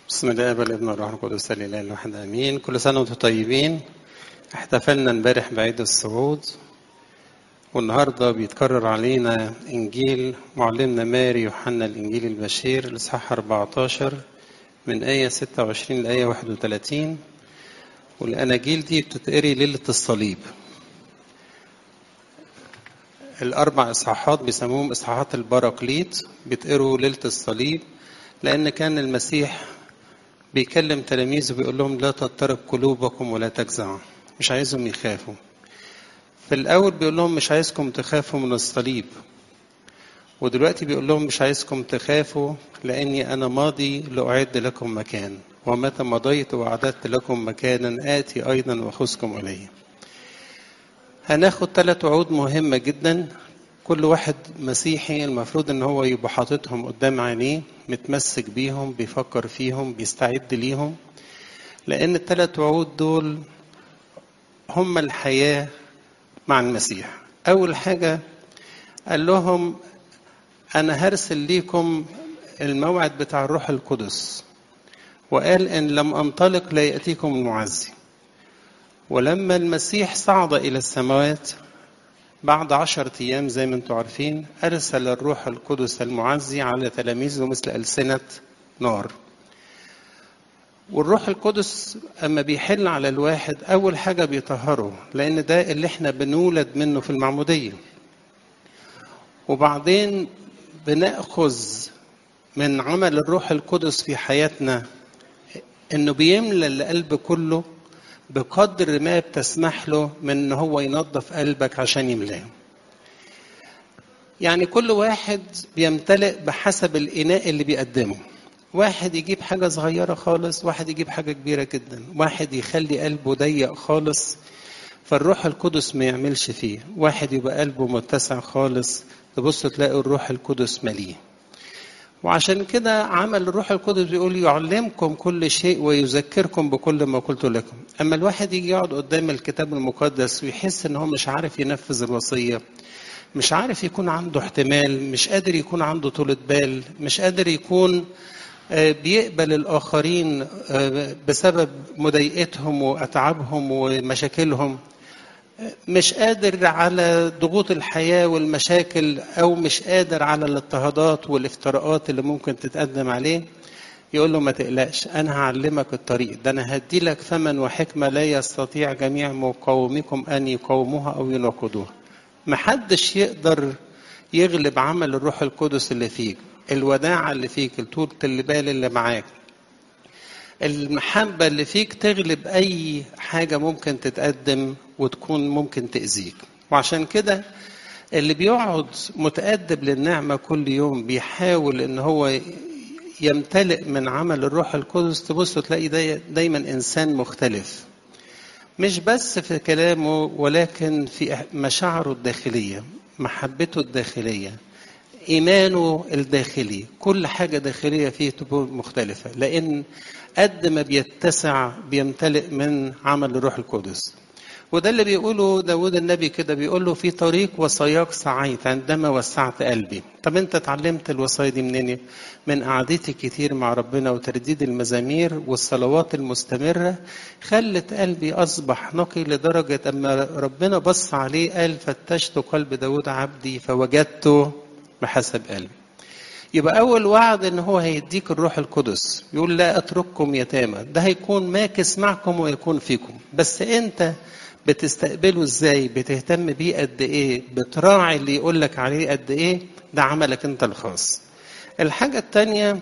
بسم الله والابن والروح القدس الاله الواحد امين كل سنه وانتم طيبين احتفلنا امبارح بعيد الصعود والنهارده بيتكرر علينا انجيل معلمنا ماري يوحنا الانجيل البشير الاصحاح 14 من ايه 26 لايه 31 والاناجيل دي بتتقري ليله الصليب الاربع اصحاحات بيسموهم اصحاحات البراكليت بيتقروا ليله الصليب لان كان المسيح بيكلم تلاميذه بيقول لهم لا تضطرب قلوبكم ولا تجزعوا مش عايزهم يخافوا في الأول بيقول لهم مش عايزكم تخافوا من الصليب ودلوقتي بيقول لهم مش عايزكم تخافوا لأني أنا ماضي لأعد لكم مكان ومتى مضيت وأعددت لكم مكانا آتي أيضا وأخذكم إلي هناخد ثلاث وعود مهمة جدا كل واحد مسيحي المفروض ان هو يبقى حاططهم قدام عينيه متمسك بيهم بيفكر فيهم بيستعد ليهم لان الثلاث وعود دول هم الحياة مع المسيح اول حاجة قال لهم انا هرسل ليكم الموعد بتاع الروح القدس وقال ان لم انطلق لا ياتيكم المعزي ولما المسيح صعد الى السماوات بعد عشرة أيام زي ما أنتم عارفين أرسل الروح القدس المعزي على تلاميذه مثل ألسنة نار والروح القدس أما بيحل على الواحد أول حاجة بيطهره لأن ده اللي احنا بنولد منه في المعمودية وبعدين بنأخذ من عمل الروح القدس في حياتنا إنه بيملى القلب كله بقدر ما بتسمح له من ان هو ينظف قلبك عشان يملاه يعني كل واحد بيمتلئ بحسب الاناء اللي بيقدمه واحد يجيب حاجة صغيرة خالص واحد يجيب حاجة كبيرة جدا واحد يخلي قلبه ضيق خالص فالروح القدس ما يعملش فيه واحد يبقى قلبه متسع خالص تبص تلاقي الروح القدس مليه وعشان كده عمل الروح القدس بيقول يعلمكم كل شيء ويذكركم بكل ما قلت لكم اما الواحد يجي يقعد قدام الكتاب المقدس ويحس ان هو مش عارف ينفذ الوصيه مش عارف يكون عنده احتمال مش قادر يكون عنده طولة بال مش قادر يكون بيقبل الآخرين بسبب مضايقتهم وأتعابهم ومشاكلهم مش قادر على ضغوط الحياة والمشاكل أو مش قادر على الاضطهادات والافتراءات اللي ممكن تتقدم عليه يقول له ما تقلقش أنا هعلمك الطريق ده أنا هدي لك ثمن وحكمة لا يستطيع جميع مقاوميكم أن يقاوموها أو يناقضوها محدش يقدر يغلب عمل الروح القدس اللي فيك الوداعة اللي فيك الطولة البال اللي معاك المحبة اللي فيك تغلب أي حاجة ممكن تتقدم وتكون ممكن تأذيك وعشان كده اللي بيقعد متأدب للنعمة كل يوم بيحاول إن هو يمتلئ من عمل الروح القدس تبص تلاقي داي دايما إنسان مختلف مش بس في كلامه ولكن في مشاعره الداخلية محبته الداخلية إيمانه الداخلي كل حاجة داخلية فيه تكون مختلفة لأن قد ما بيتسع بيمتلئ من عمل الروح القدس وده اللي بيقوله داود النبي كده بيقول له في طريق وصاياك سعيت عندما وسعت قلبي طب انت اتعلمت الوصايا دي منين من قعدتي كتير مع ربنا وترديد المزامير والصلوات المستمرة خلت قلبي أصبح نقي لدرجة أما ربنا بص عليه قال فتشت قلب داود عبدي فوجدته بحسب قلبي يبقى أول وعد إن هو هيديك الروح القدس يقول لا أترككم يتامى ده هيكون ماكس معكم ويكون فيكم بس أنت بتستقبله ازاي بتهتم بيه قد ايه بتراعي اللي يقول لك عليه قد ايه ده عملك انت الخاص الحاجة التانية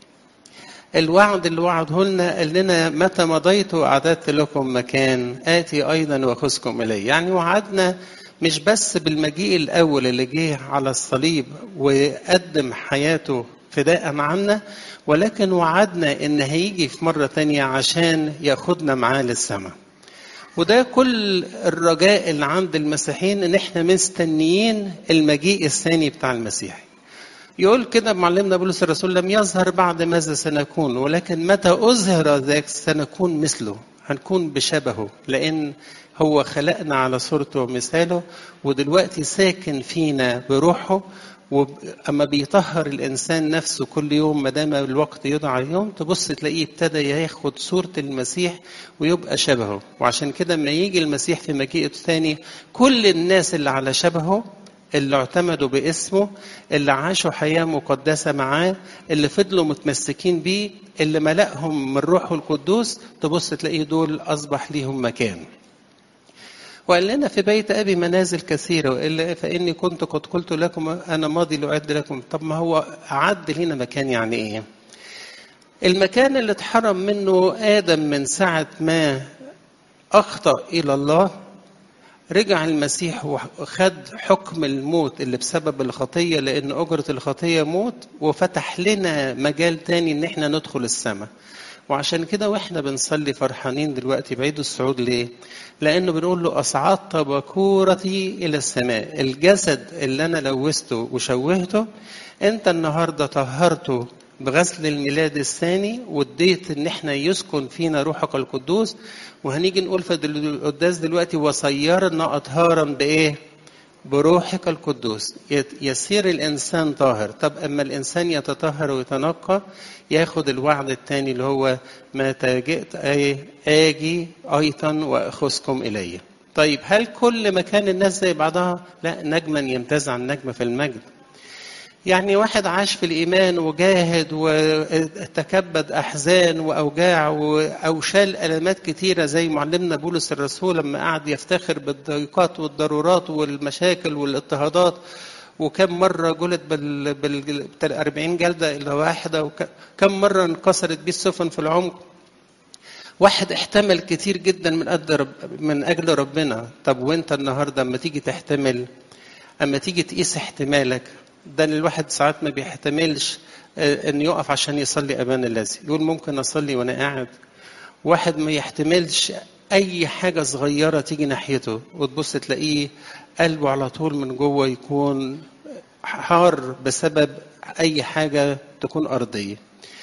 الوعد اللي وعده لنا قال لنا متى مضيت وأعددت لكم مكان آتي أيضا وأخذكم إلي يعني وعدنا مش بس بالمجيء الأول اللي جه على الصليب وقدم حياته فداء عنا ولكن وعدنا إن هيجي في مرة تانية عشان ياخدنا معاه للسماء وده كل الرجاء اللي عند المسيحيين ان احنا مستنيين المجيء الثاني بتاع المسيح يقول كده معلمنا بولس الرسول لم يظهر بعد ماذا سنكون ولكن متى أظهر ذاك سنكون مثله هنكون بشبهه لأن هو خلقنا على صورته ومثاله ودلوقتي ساكن فينا بروحه واما بيطهر الانسان نفسه كل يوم ما دام الوقت يدعى يوم تبص تلاقيه ابتدى ياخد صوره المسيح ويبقى شبهه وعشان كده لما يجي المسيح في مجيئه الثاني كل الناس اللي على شبهه اللي اعتمدوا باسمه اللي عاشوا حياة مقدسة معاه اللي فضلوا متمسكين بيه اللي ملأهم من روحه القدوس تبص تلاقيه دول أصبح ليهم مكان وقال لنا في بيت أبي منازل كثيرة وإلا فإني كنت قد قلت لكم أنا ماضي لأعد لكم طب ما هو أعد لنا مكان يعني إيه المكان اللي اتحرم منه آدم من ساعة ما أخطأ إلى الله رجع المسيح وخد حكم الموت اللي بسبب الخطية لأن أجرة الخطية موت وفتح لنا مجال تاني إن إحنا ندخل السماء وعشان كده واحنا بنصلي فرحانين دلوقتي بعيد الصعود ليه؟ لأنه بنقول له أصعدت بكورتي إلى السماء، الجسد اللي أنا لوثته وشوهته أنت النهارده طهرته بغسل الميلاد الثاني واديت ان احنا يسكن فينا روحك القدوس وهنيجي نقول في القداس دلوقتي وصيرنا اطهارا بايه؟ بروحك القدوس يصير الانسان طاهر طب اما الانسان يتطهر ويتنقى ياخد الوعد الثاني اللي هو متى جئت اجي ايضا واخذكم الي طيب هل كل مكان الناس زي بعضها لا نجما يمتاز عن نجم في المجد يعني واحد عاش في الإيمان وجاهد وتكبد أحزان وأوجاع أو شال ألمات كتيرة زي معلمنا بولس الرسول لما قعد يفتخر بالضيقات والضرورات والمشاكل والاضطهادات وكم مرة جلد بال, بال 40 جلدة إلا واحدة وكم مرة انكسرت بيه السفن في العمق واحد احتمل كتير جدا من قد من أجل ربنا طب وانت النهاردة اما تيجي تحتمل اما تيجي تقيس احتمالك ده الواحد ساعات ما بيحتملش ان يقف عشان يصلي ابان الذي يقول ممكن اصلي وانا قاعد واحد ما يحتملش اي حاجه صغيره تيجي ناحيته وتبص تلاقيه قلبه على طول من جوه يكون حار بسبب اي حاجه تكون ارضيه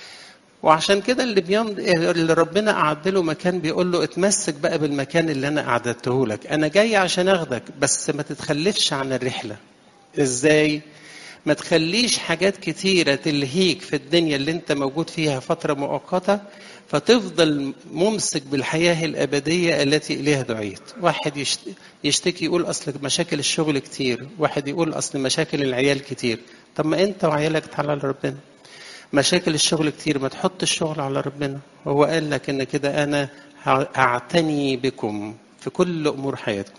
وعشان كده اللي بيمض... اللي ربنا قعد له مكان بيقول له اتمسك بقى بالمكان اللي انا اعددته لك انا جاي عشان اخدك بس ما تتخلفش عن الرحله ازاي ما تخليش حاجات كتيرة تلهيك في الدنيا اللي انت موجود فيها فترة مؤقتة فتفضل ممسك بالحياة الأبدية التي إليها دعيت واحد يشتكي يقول أصل مشاكل الشغل كتير واحد يقول أصل مشاكل العيال كتير طب ما أنت وعيالك تعالى لربنا مشاكل الشغل كتير ما تحط الشغل على ربنا هو قال لك ان كده انا اعتني بكم في كل امور حياتكم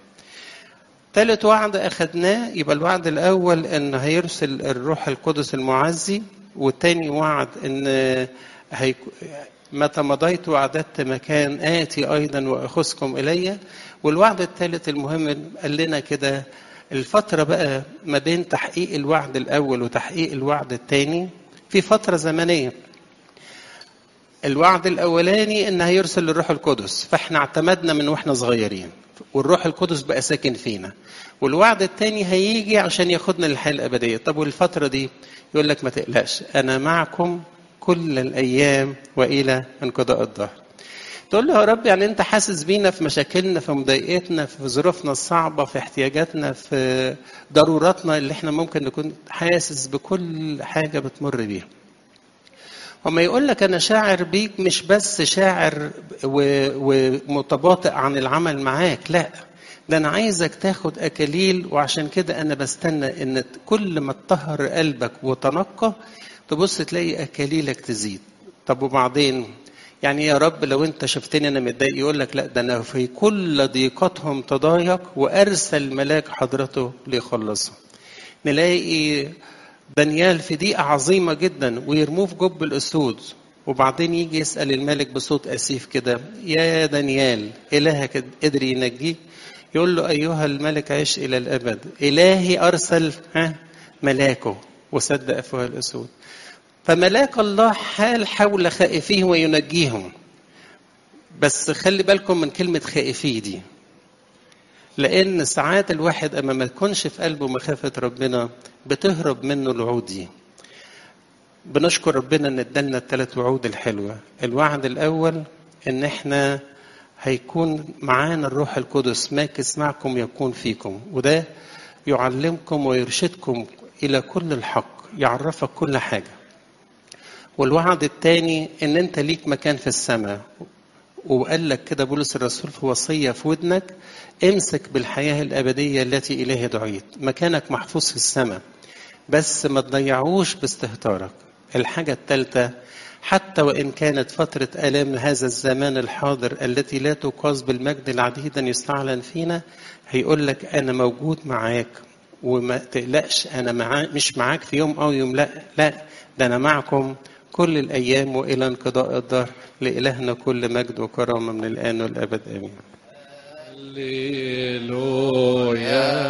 ثالث وعد أخذناه يبقى الوعد الأول إن هيرسل الروح القدس المعزي والتاني وعد إن هيك متى مضيت وعددت مكان آتي أيضا وأخذكم إلي والوعد الثالث المهم قال لنا كده الفترة بقى ما بين تحقيق الوعد الأول وتحقيق الوعد الثاني في فترة زمنية الوعد الأولاني إن هيرسل الروح القدس فإحنا اعتمدنا من وإحنا صغيرين والروح القدس بقى ساكن فينا والوعد الثاني هيجي عشان ياخدنا للحياه الابديه طب والفتره دي يقول لك ما تقلقش انا معكم كل الايام والى انقضاء الظهر تقول له يا رب يعني انت حاسس بينا في مشاكلنا في مضايقتنا في ظروفنا الصعبه في احتياجاتنا في ضروراتنا اللي احنا ممكن نكون حاسس بكل حاجه بتمر بيها وما يقول لك انا شاعر بيك مش بس شاعر ومتباطئ عن العمل معاك لا ده انا عايزك تاخد اكاليل وعشان كده انا بستنى ان كل ما تطهر قلبك وتنقى تبص تلاقي اكاليلك تزيد طب وبعدين يعني يا رب لو انت شفتني انا متضايق يقول لك لا ده انا في كل ضيقتهم تضايق وارسل ملاك حضرته ليخلصهم نلاقي دانيال في ضيقة عظيمة جدا ويرموه في جب الأسود وبعدين يجي يسأل الملك بصوت أسيف كده يا دانيال إلهك قدر ينجيك يقول له أيها الملك عش إلى الأبد إلهي أرسل ها ملاكه وسد أفواه الأسود فملاك الله حال حول خائفيه وينجيهم بس خلي بالكم من كلمة خائفيه دي لأن ساعات الواحد أما ما تكونش في قلبه مخافة ربنا بتهرب منه الوعود دي بنشكر ربنا ان ادالنا الثلاث وعود الحلوه الوعد الاول ان احنا هيكون معانا الروح القدس ماكس معكم يكون فيكم وده يعلمكم ويرشدكم إلى كل الحق يعرفك كل حاجة والوعد الثاني ان انت ليك مكان في السماء وقال لك كده بولس الرسول في وصية في ودنك امسك بالحياة الأبدية التي إليها دعيت مكانك محفوظ في السماء بس ما تضيعوش باستهتارك الحاجة الثالثة حتى وإن كانت فترة آلام هذا الزمان الحاضر التي لا تقاس بالمجد العديد يستعلن فينا هيقول لك أنا موجود معاك وما تقلقش أنا معا مش معاك في يوم أو يوم لا لا ده أنا معكم كل الأيام وإلى انقضاء الدهر لإلهنا كل مجد وكرامة من الآن والأبد آمين هللويا